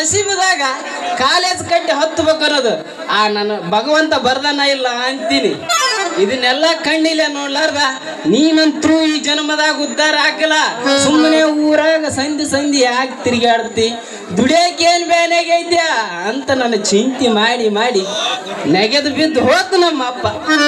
ನಸೀಬದಾಗ college ಕಟ್ಟಿ ಹತ್ತಬೇಕು ಅನ್ನೋದು ಆ ನನ್ನ ಭಗವಂತ ಬರ್ದನ ಇಲ್ಲ ಅಂತೀನಿ ಇದನ್ನೆಲ್ಲ ಕಣ್ಣಿಲ್ಲ ನೋಡ್ಲಾರ್ದ ನೀನಂತ್ರೂ ಈ ಜನ್ಮದಾಗ ಉದ್ಧಾರ ಹಾಕಲ್ಲ ಸುಮ್ಮನೆ ಊರಾಗ ಸಂಧಿ ಸಂಧಿ ಯಾಕೆ ತಿರುಗಾಡ್ತಿ ದುಡಿಯಕ್ಕೆ ಏನ್ ಬೇನೆಗೈತ್ಯಾ ಅಂತ ನನ್ನ ಚಿಂತೆ ಮಾಡಿ ಮಾಡಿ ನೆಗೆದು ಬಿದ್ದು ಹೋತು ನಮ್ಮ ಅಪ್ಪ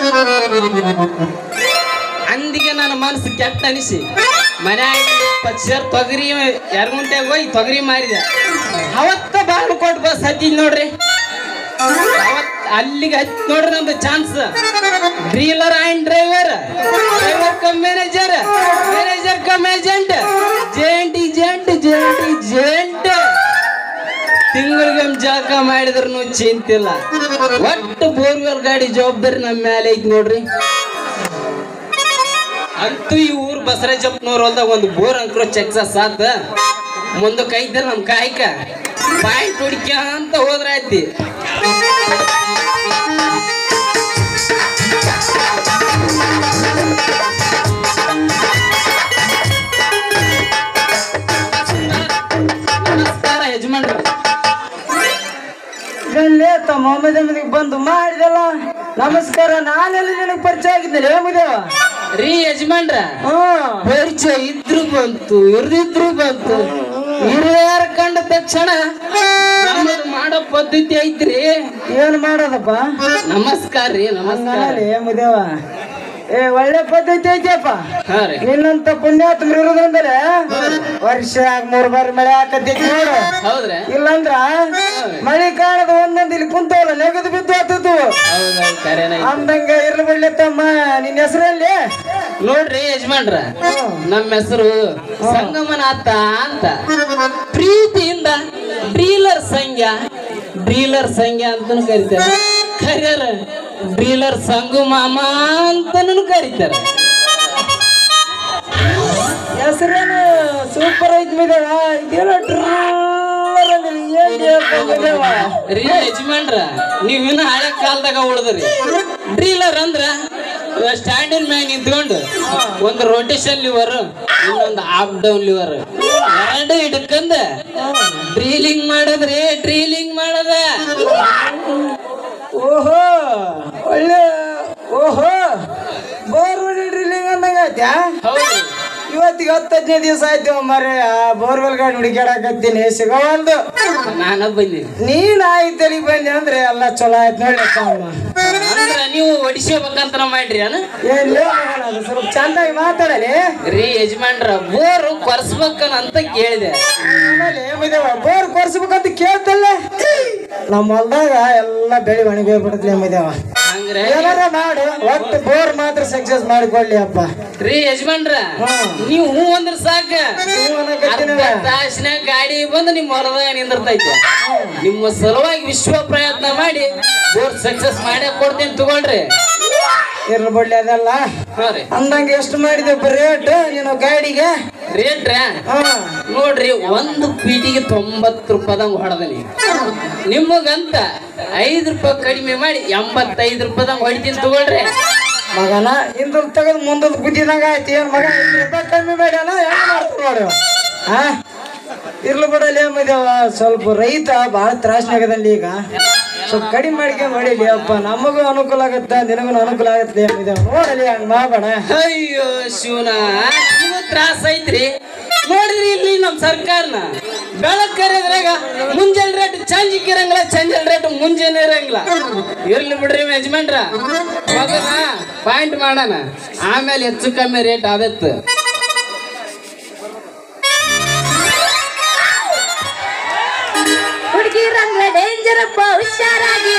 ಅಂದಿಗೆ ನನ್ನ ಮನಸ್ಸು ಕೆಟ್ಟ ಅನಿಸಿ ಮನ್ಯಾಗ ಇಪ್ಪತ್ತು ಸೇರ್ ತೊಗರಿ ಎರಗುಂಟೆಗೆ ಹೋಗಿ ತೊಗರಿ ಮಾರಿದೆ ಅವತ್ತ ಬಾಳು ಕೊಟ್ಟು ಬಸ್ ಹತ್ತಿದ್ ನೋಡ್ರಿ ಅವತ್ ಅಲ್ಲಿಗೆ ಹತ್ತಿ ನೋಡ್ರಿ ನಮ್ದು chance dealer and driver driver cum manager manager cum agent ಜೇಂಟ್ ಜೇಂಟ್ ಜೇಂಟ್ ಜೇಂಟ್ ತಿಂಗಳಿಗೆ ಜಳಕ ಮಾಡಿದ್ರು ಚಿಂತಿಲ್ಲ ಒಟ್ಟು ಬೋರ್ವೆಲ್ ಗಾಡಿ ಜವಾಬ್ದಾರಿ ನಮ್ಮ ಮೇಲೆ ಐತಿ ನೋಡ್ರಿ ಅಂತೂ ಈ ಊರು ಬಸವರಾಜಪ್ಪನವ್ರ ಹೊಲ್ದಾಗ ಒಂದು ಬೋರ್ ಅಂಕರು ಚೆಕ್ಸ ಸಾತ್ ಮುಂದಕ್ಕೆ ಐತೆ ನಮ್ಮ ಕಾಯ್ಕ ಪಾಯಿಂಟ್ ಹುಡುಕ್ಯ ಅಂತ ಹೋದ್ರ ಐತಿ ನಮಸ್ಕಾರ ಯಜಮಾನ್ರು ಇಲ್ಲೇ ತಮ್ಮ ಮೊಹಮ್ಮದ್ ಅಹಮದಿಗೆ ಬಂದು ಮಾಡಿದಲ್ಲ ನಮಸ್ಕಾರ ನಾನೆಲ್ಲ ನಿನಗೆ ಪರಿಚಯ ಆಗಿದ್ದೇನೆ ಏಮಿದೇವ ರೀ ಯಜಮಾನ್ರ ಹ್ಮ್ ಪರಿಚಯ ಇದ್ರು ಬಂತು ಇರ್ದಿದ್ರು ಬಂತು ಹಿರಿಯರ ಕಂಡ ತಕ್ಷಣ ನಮ್ಮದು ಮಾಡೋ ಪದ್ಧತಿ ಐತ್ರಿ ಏನ್ ಮಾಡೋದಪ್ಪ ನಮಸ್ಕಾರ ರೀ ನಮಸ್ಕಾರ ಹಂಗಲ್ಲ ಏಮಿದೇವ ಏ ಒಳ್ಳೆ ಪದ್ಧತಿ ಐತಿಯಪ್ಪ ಹಾ ರೀ ನಿನ್ನಂತ ಪುಣ್ಯಾತ್ಮರು ಇರೋದಂದ್ರೆ ವರ್ಷ ಮೂರ್ ಬಾರಿ ಮಳೆ ಹಾಕತ್ತೈತಿ ನೋಡು ಹೌದ್ರಾ ಇಲ್ಲಂದ್ರ ಮಳೆ ಕಾಣದ ಒಂದೊಂದು ಇಲ್ಲಿ ಕುಂತವಲ್ಲ ನೆಗದು ಬಿದ್ದು ಹತ್ತದ್ದು ಹೌದೌದು ಕರೆನ ಅಂದಂಗ ಇರ್ಲಿ ಬಿಡ್ಲಿ ತಮ್ಮ ನಿನ್ನ ಹೆಸರಲ್ಲಿ ನೋಡ್ರಿ ಯಜಮಾನ್ರ ನಮ್ಮ ಹೆಸರು ಸಂಗಮನಾಥ ಅಂತ ಪ್ರೀತಿಯಿಂದ ಡ್ರೀಲರ್ ಸಂಘ ಡ್ರೀಲರ್ ಸಂಘ ಅಂತಾನು ಕರಿತಾರೆ ಕರ್ಯಾರ ಡ್ರೀಲರ್ ಸಂಗು ಮಾಮ ಅಂತಾನು ಕರೀತಾರೆ ಹೆಸರೇನು ಸೂಪರ್ ಐತಿ ಮಿದೇವ ಇದೇನೋ ಟ್ರಲ್ಲರ್ ಅಂದ್ರಿ. ಏನ್ ಹೇಳ್ತಾ ಮಿದೇವ? ರೀ ಯಜಮಾನ್ರ ನೀವಿನ್ನ ಹಳೆ ಕಾಲದಾಗ ಉಳ್ದ್ರಿ ಡ್ರೀಲರ್ ಅಂದ್ರ ಸ್ಟ್ಯಾಂಡಿನ ಮ್ಯಾಗ ನಿಂತ್ಕೊಂಡು ಒಂದು ರೊಟೇಷನ್ ಲಿವರ್ ಇನ್ನೊಂದು ಅಪ್ ಡೌನ್ ಲಿವರ್ ಎರಡು ಹಿಡ್ಕಂದ ಡ್ರೀಲಿಂಗ್ ಮಾಡದ್ರಿ ಡ್ರೀಲಿಂಗ್ ಮಾಡದ ಓಹೋ ಒಳ್ಳೆ ಓಹೋ ಬೋರ್ವೆಲ್ ಡ್ರಿಲ್ಲಿಂಗ್ ಅಂದಂಗ ಆಯ್ತಾ ಹೌದು ಇವತ್ತಿಗೆ ಹತ್ತು ಹದಿನೈದು ದಿವಸ ಆಯ್ತು ಮರೆ ಬೋರ್ವೆಲ್ ಗಾಡಿ ಹುಡುಕ್ಯಾಡಕತ್ತೀನಿ ಸಿಗವಲ್ದು ನಾನ ಬಂದೀನಿ ನೀನ್ ಆಯ್ತಲ್ಲಿ ಬಂದೆ ಅಂದ್ರೆ ಎಲ್ಲ ಚಲೋ ಆಯ್ತು ನೋಡಿ ಅಂದ್ರ ನೀವು ಒಡಿಸ್ಕೋಬೇಕಂತ ಮಾಡ್ರಿ ಅನ ಏನ್ ಲೇ ಮಗನ ಅದು ಸ್ವಲ್ಪ ಚಂದಾಗಿ ಮಾತಾಡಲಿ ರೀ ಯಜಮಾನ್ರ ಬೋರು ಕೊರ್ಸ್ಬೇಕಂತ ಕೇಳಿದೆ ಆಮೇಲೆ ಏಮಿದೇವ ಬೋರ್ ಕೊರ್ಸ್ಬೇಕಂತ ಕೇಳ್ತಲ್ಲ ನಮ್ಮ ಹೊಲ್ದಾಗ ಎಲ್ಲ ಬೆಳಿ ಒಣಗೋಗ್ಬಿಡತ್ಲೆ ಏಮಿದೇವ ಹಂಗ್ರೆ ಏನಾರ ಮಾಡು ಒಟ್ಟು ಬೋರ್ ಮಾತ್ರ ಸಕ್ಸಸ್ ಮಾಡಿಕೊಡ್ಲಿ ಅಪ್ಪ ರೀ ಯಜಮಾನ್ರ ಹ್ಮ್. ನೀವು ಹೂ ಅಂದ್ರ ಸಾಕ ಹ್ಞೂ ಅನ್ನಕತ್ತೀನಲ್ಲ. ಅರ್ಧ ತಾಸಿನಾಗ ಗಾಡಿ ಬಂದು ನಿಮ್ಮ ಹೊಲದಾಗ ನಿಂದಿರ್ತೈತೆ ನಿಮ್ಮ ಸಲುವಾಗಿ ವಿಶ್ವ ಪ್ರಯತ್ನ ಮಾಡಿ ಬೋರ್ ಸಕ್ಸಸ್ ಮಾಡೇ ಕೊಡ್ತೀನಿ ತಗೊಳ್ರಿ ಇರ್ಲಿ ಬಿಡ್ಲಿ ಅದೆಲ್ಲ ಹಾ ರೀ ಅಂದಂಗೆ ಎಷ್ಟು ಮಾಡಿದೆಪ್ಪ ರೇಟ್ ನೀನು ಗಾಡಿಗೆ ರೇಟ್ರ ಹಾ ನೋಡ್ರಿ ಒಂದು ಪೀಟಿಗೆ ತೊಂಬತ್ತು ರೂಪಾಯಿದಂಗ ಹೊಡೆದನಿ ನಿಮಗಂತ ಐದು ರೂಪಾಯಿ ಕಡಿಮೆ ಮಾಡಿ ಎಂಬತ್ತೈದು ರೂಪಾಯಿದಂಗ ಹೊಡಿತೀನಿ ತಗೊಳ್ರಿ ಮಗನ ಹಿಂದಲ್ ತೆಗೆದು ಮುಂದಲ್ ಗುದ್ದಿದಂಗ ಆಯ್ತು ಏನ್ ಮಗ ಐದು ರೂಪಾಯಿ ಕಮ್ಮಿ ಬೇಡಲ್ಲ ಹೆಂಗ್ ಮಾಡ್ತಾರ ನೋಡಿ ಹಾ ಇರ್ಲಿ ಬಿಡಲಿ ಏಮಿದೇವ ಸ್ವಲ್ಪ ರೈತ ಭಾಳ ತ್ರಾಸ್ನಾಗದಲ್ಲಿ ಈಗ ಸ್ವಲ್ಪ ಕಡಿಮೆ ಮಾಡ್ಕೊಂಡು ಹೊಡಿಲಿ ಅಪ್ಪ ನಮಗೂ ಅನುಕೂಲ ಆಗತ್ತ ನಿನಗೂ ಅನುಕೂಲ ಆಗತ್ತೆ ಏಮಿದೇವ ನೋಡಲಿ ಹಂಗ್ ಮಾಡಬೇಡ ಅಯ್ಯೋ ಶಿವನ ನಮಗೂ ತ್ರಾಸ ಐತ್ರಿ ನೋಡಿದ್ರಿ ಇಲ್ಲಿ ನಮ್ಮ ಸರ್ಕಾರನ ಬೆಳಕ್ ಕರೆದ್ರಾಗ ಮುಂಜಾನೆ ರೇಟ್ ಚಂಜಿಕ್ ಇರಂಗಿಲ್ಲ ಚಂಜಲ್ ರೇಟ್ ಮುಂಜಾನೆ ಇರಂಗಿಲ್ಲ ಇರ್ಲಿ ಬಿಡ್ರಿ ಯಜಮಾನ್ರ ಮಗನ ಪಾಯಿಂಟ್ ಮಾಡೋಣ ಆಮೇಲೆ ಹೆಚ್ಚು ಕಮ್ಮಿ ರೇಟ್ ಆದತ್ತು ಹುಡುಗಿರಂಗ್ಲ ಡೇಂಜರ್ ಅಪ್ಪ ಹುಷಾರಾಗಿ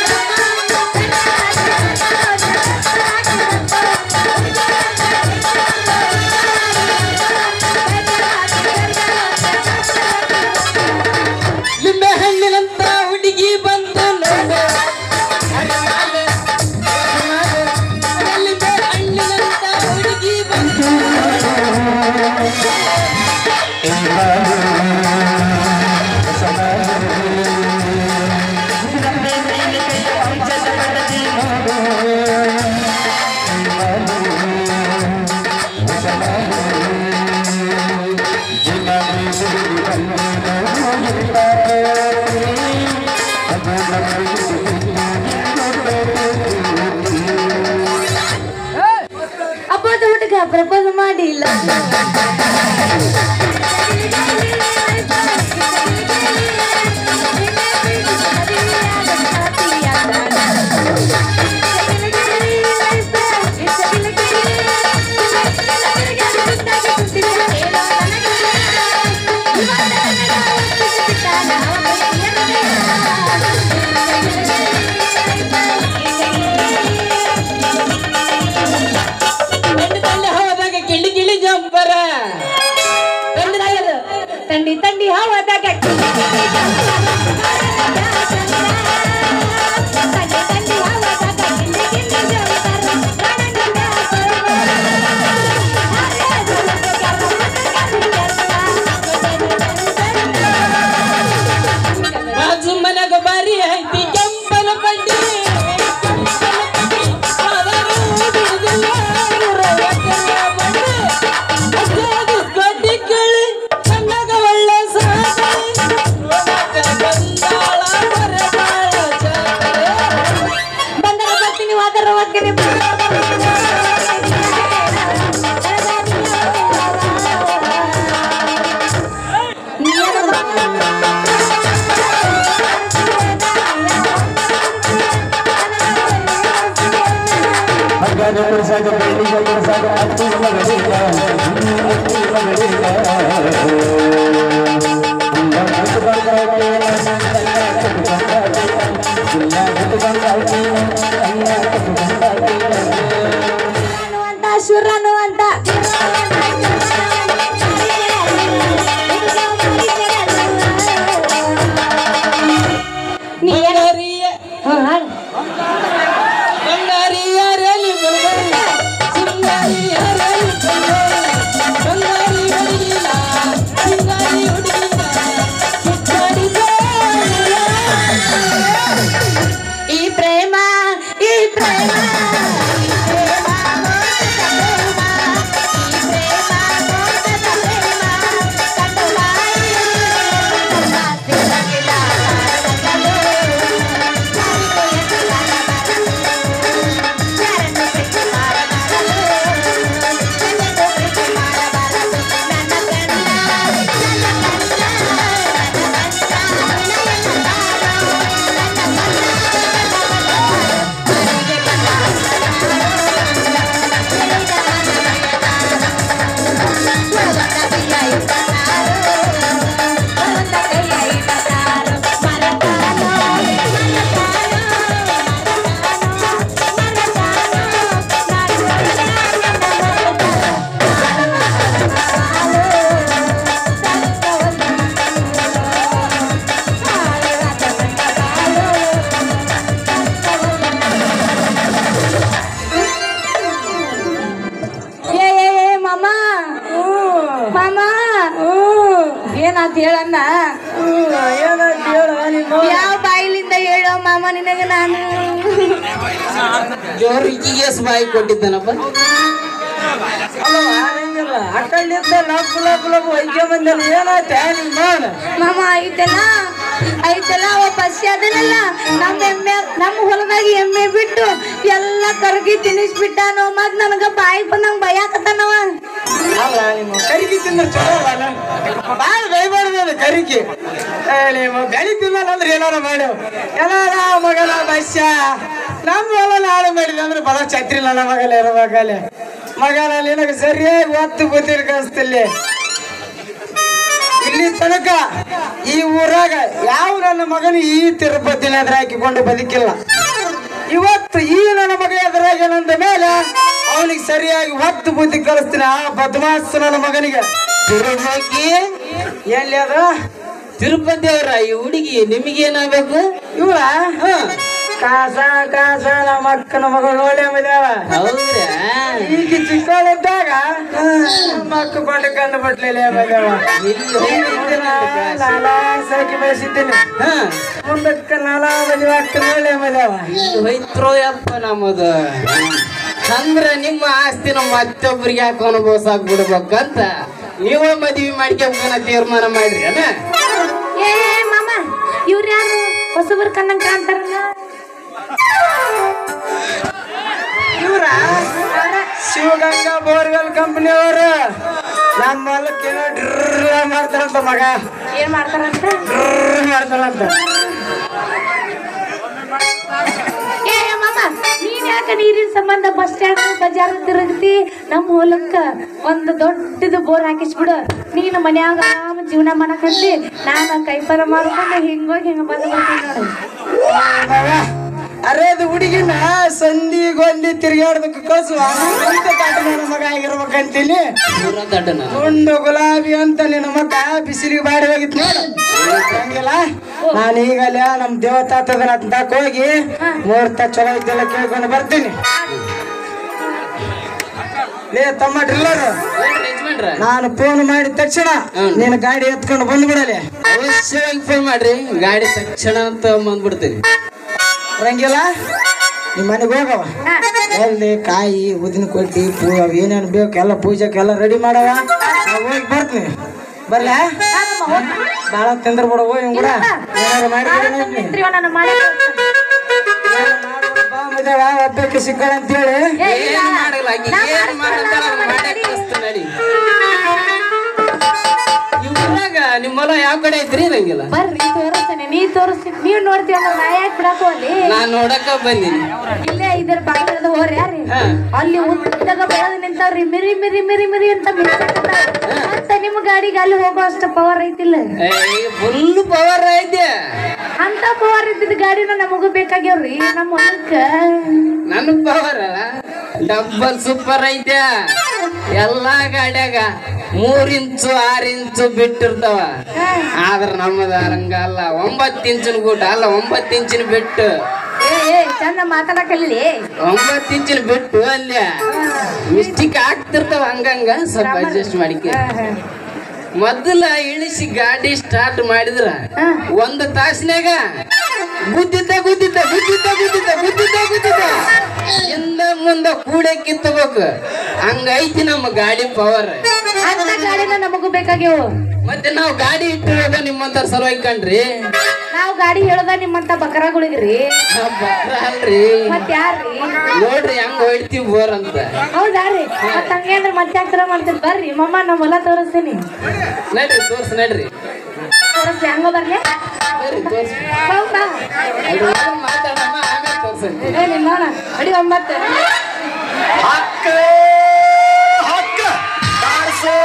ಲಿಂಬೆ ಹಣ್ಣಿನಂತ ಹುಡುಗಿ ಬಂತು ನೋಡು ಲಿಂಬೆ ಹಣ್ಣಿನಂತ ಹುಡುಗಿ ಬಂತು Thank you. ಅಪ್ಪದ ಹುಡುಗ ಪ್ರಪೋಸ್ ಮಾಡಿಲ್ಲ ಗಂಡು ತಂದೆ ಹೋದಾಗ ಕಿಳಿ ಕಿಳಿ ಜಂಪರ ತಂಡಿ ತಂಡಿ ಹವಾದಾಗ ತಂಡಿ ತಂಡಿ ಹವಾದಾಗ ಗಿಂಡಿ ಗಿಂಡಿ ಬಾಜು ಮನೆಗ ಬಾರಿ ಐತಿ ಕೆಂಪನ ಬಂಡಿ ಆದರೂ ಬಿಡುದಿಲ್ಲ ಇವ್ರ ಎತ್ತುವ ಬಂಡಿ. ಅಜ್ಜಾದು ಗಡ್ಡಿ ಕೇಳಿ ಕಣ್ಣಗ ಒಳ್ಳೆ ಸಾಕಳಿ. ನೋಡಕ ಬಂದಾಳ ಬರಗಾಳ ಜಾತ್ರೆ. ಬಂದರ ಬರ್ತೀನಿ ಹೋದರ ಹೋಗ್ತೀನಿ ಅಂತ ಶುರನು ಅಂತ ನೀ ಏನು ಬಂಗಾರಿಯ ಬಂಗಾರಿಯ ರೇಲಿ ಬಲ್ಬಲ್. ಸಿಂಗಾರಿಯ ರೇಲಿ ಬಲ್ಬಲ್. ಬಂಗಾರಿ ಹುಡುಗಿನ, ಸಿಂಗಾರಿ ಹುಡುಗಿನ, ಕಿಚ್ಚಾಡಿ ಬಾಳಿನ. ಈ ಪ್ರೇಮ ಈ ಪ್ರೇಮ ಈ ಪ್ರೇಮ ಮೋಸದ ಪ್ರೇಮ. ಈ ಪ್ರೇಮ ಮೋಸದ ಪ್ರೇಮ. ಕಂಡು ಬಾಯಿ ಸಿಗಲಿಲ್ಲ ಕಾರಣಗಳು. ಯಾರಿಗೂ ಎದುರಾಗಬಾರದು. ಯಾರನ್ನು ಪ್ರೀತಿ ಮಾಡಬಾರದು. ನನ್ನನ್ನು ಪ್ರೀತಿ ಮಾಡಬಾರದು. ನನ್ನ ಗಂಡ, ನನ್ನ ಗಂಡ, ನನ್ನ ಗಂಡ, ನನ್ನ ಏ ಏ ಏ ಮಾಮ ಮಾಮ ಏನಾತ್ ಹೇಳಣ್ಣ ಏನಾಯ್ತು ಹೇಳ ನಿಮ್ಮ ಯಾವ ಬಾಯಿಲಿಂದ ಹೇಳೋ ಮಾಮ ನಿನಗೆ ನಾನು ಜೋರಿಕಿಗೆ ಬಾಯಿ ಕೊಟ್ಟಿದ್ದಾನಪ್ಪ ಅಲ್ಲ ಹಂಗಿಲ್ಲ ಆ ಕಡೆಯಿಂದ ಲಬ್ ಲಬ್ ಲಬ್ ಒಯ್ಕೆ ಬಂದಲ್ಲ ಏನಾಯ್ತು ನಿಮ್ಮ ಮಾಮ ಐತೆಲ್ಲ ಐತೆಲ್ಲ ಅವ ಪಸ್ಯ ಅದನಲ್ಲ ನಮ್ಮ ಎಮ್ಮೆ ನಮ್ಮ ಹೊಲದಾಗ ಎಮ್ಮೆ ಬಿಟ್ಟು ಎಲ್ಲ ಕರಗಿ ತಿನ್ನಿಸ್ಬಿಟ್ಟಾನು ಮತ್ ನನಗ ಬಾಯಿ ಬಂದಂಗ ಬಯಾಕತ್ತಾನವ ಅಲ್ಲ ನಿಮ್ಮ ಕರಿಗಿ ತಿಂದ್ರೆ ಚಲೋ ಅಲ್ಲ ಭಾಳ ಬೈಬಾರ್ದು ಅದು ಕರಿಗಿ ಏ, ನೀವು ಗಳಿ ತಿನ್ನಲ್ಲ ಅಂದ್ರೆ ಏನಾರ ಮಾಡ್ಯವ ಏನಾರ ಮಗನ ಬಸ್ಯ ನಮ್ಮ ಹೊಲ ಹಾಳು ಮಾಡಿದ ಅಂದ್ರೆ ಬಲ ಛತ್ರಿ ನನ್ನ ಮಗಲ ಇರಬೇಕಲ್ಲಿ ಮಗನ ನಿನಗೆ ಸರಿಯಾಗಿ ಒತ್ತು ಬುದ್ಧಿ ಕಳಿಸ್ತಿಲ್ಲಿ ಇಲ್ಲಿ ತನಕ ಈ ಊರಾಗ ಯಾವ ನನ್ನ ಮಗನು ಈ ತಿರುಪತಿನ ಎದುರು ಹಾಕಿಕೊಂಡು ಬದುಕಿಲ್ಲ ಇವತ್ತು ಈ ನನ್ನ ಮಗ ಎದುರಾಗ್ಯಾನಂದ ಮೇಲೆ ಅವನಿಗೆ ಸರಿಯಾಗಿ ಹೊತ್ತು ಬುದ್ಧಿ ಕಲಿಸ್ತೀನಿ ಆ ಬದಮಾಸ್ ನನ್ನ ಮಗನಿಗೆ ತಿರುಪತಿ ಎಲ್ಲಿ ಅದ ತಿರುಪತಿ ಅವರ ಈ ಹುಡುಗಿ ನಿಮಗೇನಾಗಬೇಕು ಇವಳ ಕಾಸ ಕಾಸ ನಮ್ಮ ಅಕ್ಕನ ಮಗಳು ನೋಡೇ ಮದ್ಯಾವ ಹೌದ್ರಾ ಈಗ ಚಿಕ್ಕವಳಿದ್ದಾಗ ನಮ್ಮ ಅಕ್ಕ ಕೊಂಡು ಕಂಡು ಬಿಟ್ಲಿಲ್ಲ ಮದ್ಯಾವ ನಾನಾ ಸಾಕಿ ಬೆಳೆಸಿದ್ದೀನಿ ಹಾ ಮುಂದಕ್ಕೆ ನಾನಾ ಮದುವೆ ಆಗ್ತೀನಿ ಒಳ್ಳೆ ಮದ್ಯಾವ ಹೋಯ್ತ್ರೋ ಯಪ್ಪ ನಮ್ಮದು ಅಂದ್ರ ನಿಮ್ಮ ಆಸ್ತಿನ ಮತ್ತೊಬ್ರಿಗೆ ಯಾಕೆ ಅನುಭವಿಸಾಕ್ ಬಿಡ್ಬೇಕಂತ ನೀವ ಮದ್ವಿ ಮಾಡ್ಕೊಂಬನ ತೀರ್ಮಾನ ಮಾಡ್ರಿ ಅಣ್ಣ ಏ ಏ, ಮಾಮ ಇವ್ರು ಯಾರು ಹೊಸಬರ್ ಕಣ್ಣಂಗ್ ಕಾಣ್ತಾರ ಕಂಪ್ನಿಯವರು ನಮ್ಮ ಹೊಲಕ್ಕೆ ಏನೋ ಡ್ರ ಮಾಡ್ತಾರಂತ ಮಗ ಏನ್ ಮಾಡ್ತಾರಂತ ಡ್ರ ಮಾಡ್ತಾರಂತ ಏ ಮಾಮ ನೀನ್ ಯಾಕ ನೀರಿನ ಸಂಬಂಧ ಬಸ್ ಸ್ಟ್ಯಾಂಡ್ ಬಜಾರ್ ತಿರುಗ್ತಿ ನಮ್ಮ ಹೊಲಕ್ಕ ಒಂದು ದೊಡ್ಡದು ಬೋರ್ ಹಾಕಿಸ್ಬಿಡು ನೀನು ಮನ್ಯಾಗ ಆರಾಮ ಜೀವನ ಮಾಡಕಂತಿ ನಾನು ಕೈಪರ ಮಾಡ್ಕೊಂಡು ಹಿಂಗೋಗಿ ಹಿಂಗ ಬಂದು ಬಿಡ್ತೀನಿ ನೋಡು ಮಗ ಅರೆ ಅದು ಹುಡುಗಿನ ಸಂಧಿ ಗೊಂದಿ ತಿರ್ಗಾಡ್ದಕ್ಕೆ ಕಳ್ಸುವ ಅಂತ ಕಾಟ ನನ್ನ ಮಗ ಆಗಿರ್ಬೇಕಂತೀನಿ ಪೂರ ದಡ್ಡ ನಾನು ಗುಂಡು ಗುಲಾಬಿ ಅಂತ ನಿನ್ನ ಮಗ ಬಿಸಿಲಿಗೆ ಬಾಡಿ ಹೋಗಿತ್ತು ನೋಡು ಹಂಗಿಲ್ಲ ನಾನು ಈಗಲ್ಲ ನಮ್ಮ ದೇವತಾತದನ ತಕ್ ಹೋಗಿ ಮುಹೂರ್ತ ಚಲೋ ಇದ್ದೆಲ್ಲ ಕೇಳ್ಕೊಂಡು ಬರ್ತೀನಿ ಲೇ ತಮ್ಮ ಡ್ರಿಲ್ಲರ್ ಏನ್ರಿ ಯಜಮಾನ್ರ ನಾನು ಫೋನ್ ಮಾಡಿದ ತಕ್ಷಣ ಹ್ಮ್. ನಿನ್ನ ಗಾಡಿ ಎತ್ಕೊಂಡು ಬಂದ್ಬಿಡಲೆ ಅವಶ್ಯವಾಗಿ ಫೋನ್ ಮಾಡ್ರಿ ಗಾಡಿ ತಕ್ಷಣ ಅಂತ ಬಂದ್ಬಿಡ್ತೀನಿ ರಂಗಿಲ್ಲ ನಿಮ್ಮ ಮನೆಗೆ ಹೋಗವ ಎಲ್ಲಿ ಕಾಯಿ ಉದಿನ ಕೊಟ್ಟಿ ಪೂ ಅವು ಏನೇನು ಬೇಕು ಎಲ್ಲ ಪೂಜೆಗೆ ಎಲ್ಲ ರೆಡಿ ಮಾಡವ ನಾ ಹೋಗಿ ಬರ್ತೀನಿ ಬರ್ಲ ಭಾಳ ತಿಂದ್ರ ಬಿಡವು ಇವ್ ಕೂಡ ಏನಾರು ಮಾಡಿ ನಾನು ಮಾಡಿ ಬಾ ಮದ್ಯಾಗ ಒಬ್ಬಕ್ಕೆ ಸಿಕ್ಕಳ ಅಂತೇಳಿ ಏನ್ ಮಾಡಲ್ಲ ಆಕಿ ಏನ್ ಮಾಡಲ್ಲ ಮಾಡೇ ಕಳಿಸ್ತೀನಿ ನಡಿ ಇವ್ರಾಗ ನಿಮ್ಮ ಹೊಲ ಯಾವ ಕಡೆ ಐತ್ರಿ ನಂಗಿಲ್ಲ ಬರ್ರಿ ತೋರಿಸ್ತೇನೆ ನೀ ತೋರಿಸ್ತೀನಿ ನೀವ್ ನೋಡ್ತೀವಿ ಅಂದ್ರೆ ನಾ ಯಾಕೆ ಬಿಡಾಕು ಅಲ್ಲಿ ನಾನ್ ನೋಡಕ ಬಂದೀನಿ ಇಲ್ಲೇ ಇದ್ರ ಬಾಗಿಲದ ಹೋರಿ ಯಾರಿ ಹಾ. ಅಲ್ಲಿ ಉದ್ದಗ ಬೆಳೆದು ನಿಂತಾವ್ರಿ ಮಿರಿ ಮಿರಿ ಮಿರಿ ಮಿರಿ ಅಂತ ಮಿರ್ಸಾಕತ್ತಾವ. ಮತ್ತ ನಿಮ್ ಗಾಡಿಗೆ ಅಲ್ಲಿ ಹೋಗೋ ಅಷ್ಟ ಪವರ್ ಐತಿಲ್ಲ ಫುಲ್ ಪವರ್ ಐತೆ ಅಂತ ಪವರ್ ಇದ್ದಿದ್ ಗಾಡಿನ ನಮಗೂ ಬೇಕಾಗ್ಯಾವ್ರಿ ನಮ್ಮ ಹೊಲಕ್ಕ ನನ್ ಪವರ್ ಡಬ್ಬಲ್ ಸೂಪರ್ ಐತೆ ಎಲ್ಲಾ ಗಾಡ್ಯಾಗ ಮೂರ್ ಇಂಚು ಆರ್ ಇಂಚು ಬಿಟ್ಟಿರ್ತಾವ ಆದ್ರ ನಮ್ಮದ ಹಂಗಲ್ಲ ಒಂಬತ್ತು ಇಂಚಿನ ಗೂಟ ಅಲ್ಲ ಒಂಬತ್ತು ಇಂಚಿನ ಬಿಟ್ಟು ಏ ಏ ಚಂದ ಮಾತಾಡಕಲ್ಲಿ ಒಂಬತ್ತು ಇಂಚಿನ ಬಿಟ್ಟು ಅಲ್ಲೇ ಮಿಸ್ಟಿಕ್ ಆಗ್ತಿರ್ತಾವ ಹಂಗಂಗ ಸ್ವಲ್ಪ ಅಡ್ಜಸ್ಟ್ ಮಾಡಿಕೆ ಮೊದಲ ಇಳಿಸಿ ಗಾಡಿ ಸ್ಟಾರ್ಟ್ ಮಾಡಿದ್ರ ಒಂದು ತಾಸಿನಾಗ ಗುದ್ದಿದ್ದ ಗುದ್ದಿದ್ದ ಗುದ್ದಿದ್ದ ಗುದ್ದಿದ್ದ ಗುದ್ದಿದ್ದ ಗುದ್ದಿದ್ದ ಹಿಂದ ಮುಂದ ಕೂಡೆ ಕಿತ್ತಬೇಕು ಹಂಗೈತಿ ನಮ್ಮ ಗಾಡಿ ಪವರ್ ಅಂತ ಗಾಡಿನ ನಮಗೂ ಬೇಕಾಗ್ಯಾವು ಮತ್ತೆ ನಾವು ಗಾಡಿ ಇಟ್ಟಿರೋದ ನಿಮ್ಮಂತ ಸಲುವಾಗಿ ಕಣ್ರಿ ನಾವು ಗಾಡಿ ಹೇಳೋದ ನಿಮ್ಮಂತ ಬಕರಾಗಳಿಗ್ರಿ ನಾವ್ ಬಕ್ರ ಅಲ್ರಿ ಮತ್ ಯಾರ್ರಿ ನೋಡ್ರಿ ಹೆಂಗ್ ಹೊಡಿತೀವಿ ಬೋರ್ ಅಂತ ಹೌದಾರಿ ಮತ್ ಹಂಗೇನ್ರ ಮತ್ತೆ ಯಾಕೆ ಮಾಡ್ತೀರಿ ಬರ್ರಿ ಮಮ್ಮ ನಮ್ಮ ಹೊಲ ತೋರಿಸ್ತೀನಿ ನಡ್ರಿ ತೋರ್ಸ್ ನಡ್ರಿ ತೋರಿಸ್ಲಿ ಹಂಗ ಬರ್ಲಿ ಬರ್ರಿ ತೋರ್ಸ್ ಹೌದಾ ಅದ್ರ ಮೊದಲು ಮಾತಾಡಮ್ಮ ಆಮೇಲೆ ತೋರ್ಸಂತೆ ಏ ನಿಮ್ಮ ನೋಡ ಅಡಿ ಒಂಬತ್ತು ಹಕ್ಕ ಹಕ್ಕ ಚಾರ್ಸೋ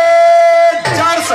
ಚಾರ್ಸ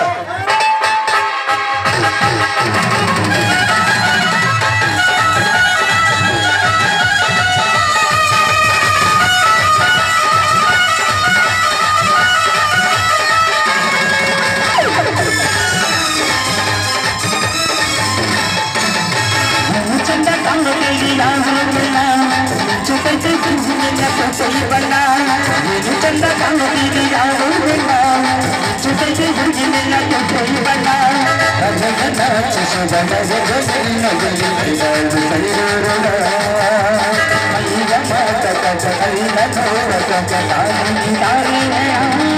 Thank you.